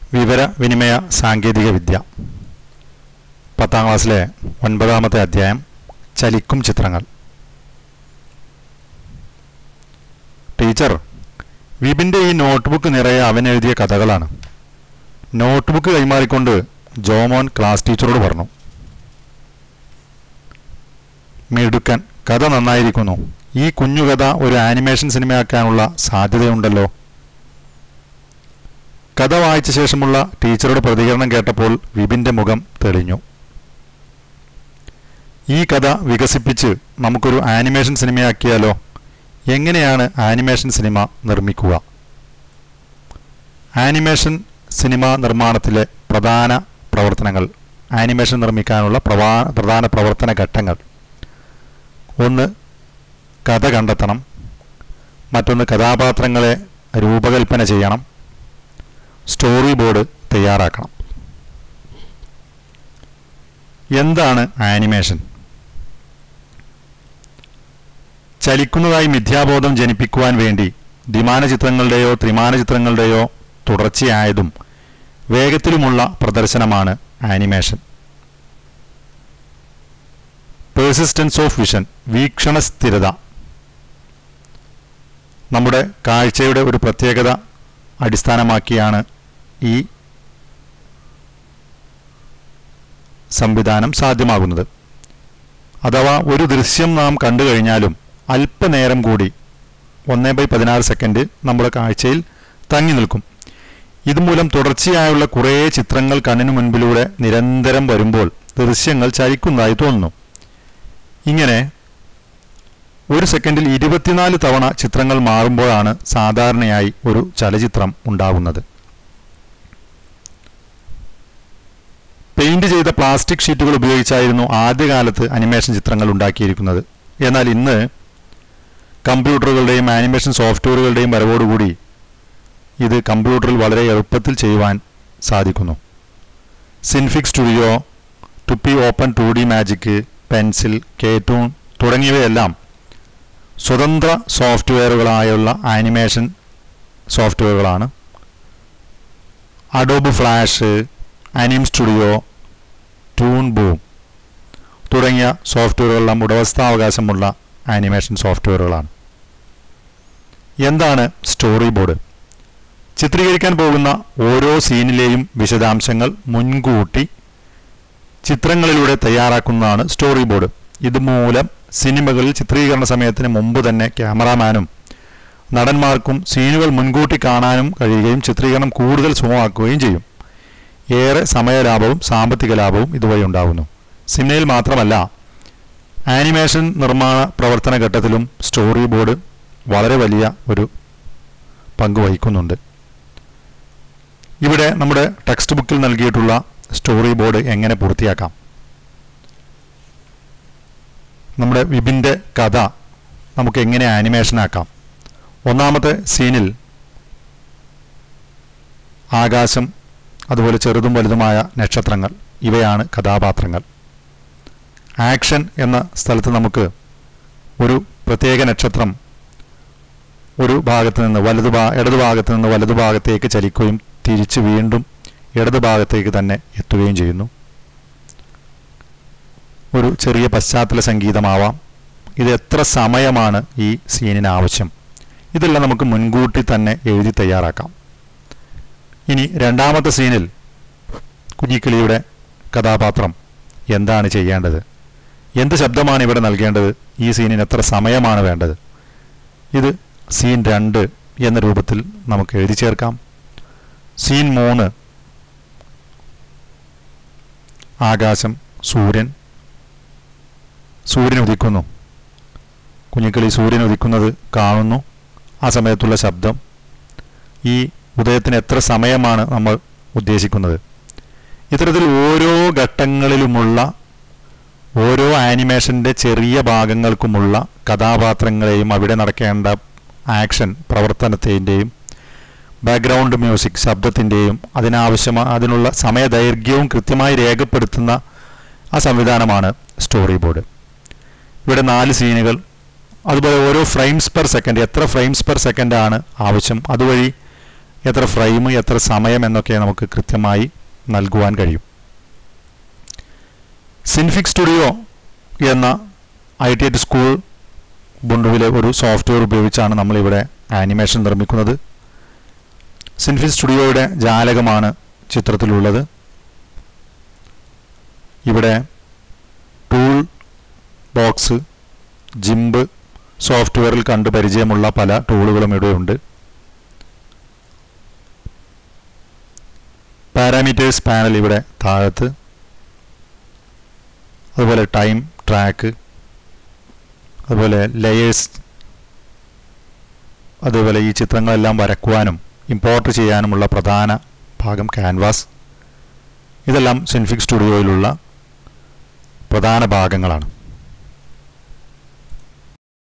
വിവരവിനിമയ സാങ്കേതിക വിദ്യ പത്താം ക്ലാസ്സിലെ ഒൻപതാമത്തെ അധ്യായം ചലിക്കും ചിത്രങ്ങൾ ടീച്ചർ വിപിൻ്റെ ഈ നോട്ട്ബുക്ക് നിറയെ അവൻ എഴുതിയ കഥകളാണ് നോട്ട്ബുക്ക് കൈമാറിക്കൊണ്ട് ജോമോൻ ക്ലാസ് ടീച്ചറോട് പറഞ്ഞു മിടുക്കൻ കഥ നന്നായിരിക്കുന്നു ഈ കുഞ്ഞു കഥ ഒരു ആനിമേഷൻ സിനിമയാക്കാനുള്ള സാധ്യതയുണ്ടല്ലോ കഥ വായിച്ച ശേഷമുള്ള ടീച്ചറുടെ പ്രതികരണം കേട്ടപ്പോൾ വിപിൻ്റെ മുഖം തെളിഞ്ഞു ഈ കഥ വികസിപ്പിച്ച് നമുക്കൊരു ആനിമേഷൻ സിനിമയാക്കിയാലോ എങ്ങനെയാണ് ആനിമേഷൻ സിനിമ നിർമ്മിക്കുക ആനിമേഷൻ സിനിമ നിർമ്മാണത്തിലെ പ്രധാന പ്രവർത്തനങ്ങൾ ആനിമേഷൻ നിർമ്മിക്കാനുള്ള പ്രവാ പ്രധാന പ്രവർത്തന ഘട്ടങ്ങൾ ഒന്ന് കഥ കണ്ടെത്തണം മറ്റൊന്ന് കഥാപാത്രങ്ങളെ രൂപകൽപ്പന ചെയ്യണം സ്റ്റോറി ബോർഡ് തയ്യാറാക്കണം എന്താണ് ആനിമേഷൻ ചലിക്കുന്നതായി മിഥ്യാബോധം ജനിപ്പിക്കുവാൻ വേണ്ടി ദ്വിമാന ചിത്രങ്ങളുടെയോ ത്രിമാന ചിത്രങ്ങളുടെയോ തുടർച്ചയായതും വേഗത്തിലുമുള്ള പ്രദർശനമാണ് ആനിമേഷൻ പേഴ്സിസ്റ്റൻസ് ഓഫ് വിഷൻ വീക്ഷണ സ്ഥിരത നമ്മുടെ കാഴ്ചയുടെ ഒരു പ്രത്യേകത അടിസ്ഥാനമാക്കിയാണ് ഈ സംവിധാനം സാധ്യമാകുന്നത് അഥവാ ഒരു ദൃശ്യം നാം കണ്ടു കഴിഞ്ഞാലും അല്പനേരം കൂടി ഒന്നേ ബൈ പതിനാറ് സെക്കൻഡ് നമ്മുടെ കാഴ്ചയിൽ തങ്ങി നിൽക്കും ഇതുമൂലം തുടർച്ചയായുള്ള കുറേ ചിത്രങ്ങൾ കണ്ണിനു മുൻപിലൂടെ നിരന്തരം വരുമ്പോൾ ദൃശ്യങ്ങൾ ചലിക്കുന്നതായി തോന്നുന്നു ഇങ്ങനെ ഒരു സെക്കൻഡിൽ ഇരുപത്തിനാല് തവണ ചിത്രങ്ങൾ മാറുമ്പോഴാണ് സാധാരണയായി ഒരു ചലച്ചിത്രം ഉണ്ടാകുന്നത് പെയിന്റ് ചെയ്ത പ്ലാസ്റ്റിക് ഷീറ്റുകൾ ഉപയോഗിച്ചായിരുന്നു ആദ്യകാലത്ത് അനിമേഷൻ ചിത്രങ്ങൾ ഉണ്ടാക്കിയിരിക്കുന്നത് എന്നാൽ ഇന്ന് കമ്പ്യൂട്ടറുകളുടെയും ആനിമേഷൻ സോഫ്റ്റ്വെയറുകളുടെയും വരവോടുകൂടി ഇത് കമ്പ്യൂട്ടറിൽ വളരെ എളുപ്പത്തിൽ ചെയ്യുവാൻ സാധിക്കുന്നു Synfig Studio Tupi open two D magic pencil Ktoon തുടങ്ങിയവയെല്ലാം സ്വതന്ത്ര സോഫ്റ്റ്വെയറുകളായുള്ള ആനിമേഷൻ സോഫ്റ്റ്വെയറുകളാണ് Adobe Flash Anime Studio Toon Boom തുടങ്ങിയ സോഫ്റ്റ്വെയറുകളെല്ലാം ഉടമസ്ഥാവകാശമുള്ള ആനിമേഷൻ സോഫ്റ്റ്വെയറുകളാണ് എന്താണ് സ്റ്റോറി ബോർഡ് ചിത്രീകരിക്കാൻ പോകുന്ന ഓരോ സീനിലെയും വിശദാംശങ്ങൾ മുൻകൂട്ടി ചിത്രങ്ങളിലൂടെ തയ്യാറാക്കുന്നതാണ് സ്റ്റോറി ബോർഡ് ഇതുമൂലം സിനിമകളിൽ ചിത്രീകരണ സമയത്തിന് മുമ്പ് തന്നെ ക്യാമറാമാനും നടന്മാർക്കും സീനുകൾ മുൻകൂട്ടി കാണാനും കഴിയുകയും ചിത്രീകരണം കൂടുതൽ സുഖമാക്കുകയും ചെയ്യും ഏറെ സമയലാഭവും സാമ്പത്തിക ലാഭവും ഇതുവഴി ഉണ്ടാകുന്നു സിനിമയിൽ മാത്രമല്ല ആനിമേഷൻ നിർമ്മാണ പ്രവർത്തന ഘട്ടത്തിലും സ്റ്റോറി ബോർഡ് വളരെ വലിയ ഒരു പങ്ക് വഹിക്കുന്നുണ്ട് ഇവിടെ നമ്മുടെ ടെക്സ്റ്റ് ബുക്കിൽ നൽകിയിട്ടുള്ള സ്റ്റോറി ബോർഡ് എങ്ങനെ പൂർത്തിയാക്കാം നമ്മുടെ വിപിൻ്റെ കഥ നമുക്ക് എങ്ങനെ ആനിമേഷൻ ആക്കാം ഒന്നാമത്തെ സീനിൽ ആകാശം അതുപോലെ ചെറുതും വലുതുമായ നക്ഷത്രങ്ങൾ ഇവയാണ് കഥാപാത്രങ്ങൾ ആക്ഷൻ എന്ന സ്ഥലത്ത് നമുക്ക് ഒരു പ്രത്യേക നക്ഷത്രം ഒരു ഭാഗത്ത് നിന്ന് വലതു ഭാ ഇടതു ഭാഗത്ത് നിന്ന് വലതു ഭാഗത്തേക്ക് ചലിക്കുകയും തിരിച്ച് വീണ്ടും ഇടതു ഭാഗത്തേക്ക് തന്നെ എത്തുകയും ചെയ്യുന്നു ഒരു ചെറിയ പശ്ചാത്തല സംഗീതമാവാം ഇത് എത്ര സമയമാണ് ഈ സീനിന് ആവശ്യം ഇതെല്ലാം നമുക്ക് മുൻകൂട്ടി തന്നെ എഴുതി തയ്യാറാക്കാം ഇനി രണ്ടാമത്തെ സീനിൽ കുഞ്ഞിക്കിളിയുടെ കഥാപാത്രം എന്താണ് ചെയ്യേണ്ടത് എന്ത് ശബ്ദമാണ് ഇവിടെ നൽകേണ്ടത് ഈ സീനിന് എത്ര സമയമാണ് വേണ്ടത് ഇത് സീൻ രണ്ട് എന്ന രൂപത്തിൽ നമുക്ക് എഴുതി ചേർക്കാം സീൻ മൂന്ന് ആകാശം സൂര്യൻ സൂര്യൻ ഉദിക്കുന്നു കുഞ്ഞിക്കിളി സൂര്യൻ ഉദിക്കുന്നത് കാണുന്നു ആ സമയത്തുള്ള ശബ്ദം ഈ ഉദയത്തിന് എത്ര സമയമാണ് നമ്മൾ ഉദ്ദേശിക്കുന്നത് ഇത്തരത്തിൽ ഓരോ ഘട്ടങ്ങളിലുമുള്ള ഓരോ ആനിമേഷൻ്റെ ചെറിയ ഭാഗങ്ങൾക്കുമുള്ള കഥാപാത്രങ്ങളെയും അവിടെ നടക്കേണ്ട ആക്ഷൻ പ്രവർത്തനത്തിൻ്റെയും ബാക്ക്ഗ്രൗണ്ട് മ്യൂസിക് ശബ്ദത്തിൻ്റെയും അതിനാവശ്യമായ അതിനുള്ള സമയദൈർഘ്യവും കൃത്യമായി രേഖപ്പെടുത്തുന്ന ആ സംവിധാനമാണ് സ്റ്റോറി ബോർഡ് ഇവിടെ നാല് സീനുകൾ അതുപോലെ ഓരോ ഫ്രെയിംസ് പെർ സെക്കൻഡ് എത്ര ഫ്രെയിംസ് പെർ സെക്കൻഡ് ആണ് ആവശ്യം അതുവഴി എത്ര ഫ്രെയിം എത്ര സമയം എന്നൊക്കെ നമുക്ക് കൃത്യമായി നൽകുവാൻ കഴിയും സിൻഫിക് സ്റ്റുഡിയോ എന്ന ഐ ടി ഐ സ്കൂൾ ബുണ്ടുവിലെ ഒരു സോഫ്റ്റ്വെയർ ഉപയോഗിച്ചാണ് നമ്മളിവിടെ ആനിമേഷൻ നിർമ്മിക്കുന്നത് സിൻഫിക് സ്റ്റുഡിയോയുടെ ജാലകമാണ് ചിത്രത്തിലുള്ളത് ഇവിടെ ടൂൾ ബോക്സ് ജിംബ് സോഫ്റ്റ്വെയറിൽ കണ്ട് പരിചയമുള്ള പല ടൂളുകളും ഇവിടെയുണ്ട് പാരാമീറ്റേഴ്സ് പാനൽ ഇവിടെ താഴത്ത് അതുപോലെ ടൈം ട്രാക്ക് അതുപോലെ ലെയേഴ്സ് അതുപോലെ ഈ ചിത്രങ്ങളെല്ലാം വരക്കുവാനും ഇമ്പോർട്ട് ചെയ്യാനുമുള്ള പ്രധാന ഭാഗം ക്യാൻവാസ് ഇതെല്ലാം സിൻഫിക് സ്റ്റുഡിയോയിലുള്ള പ്രധാന ഭാഗങ്ങളാണ്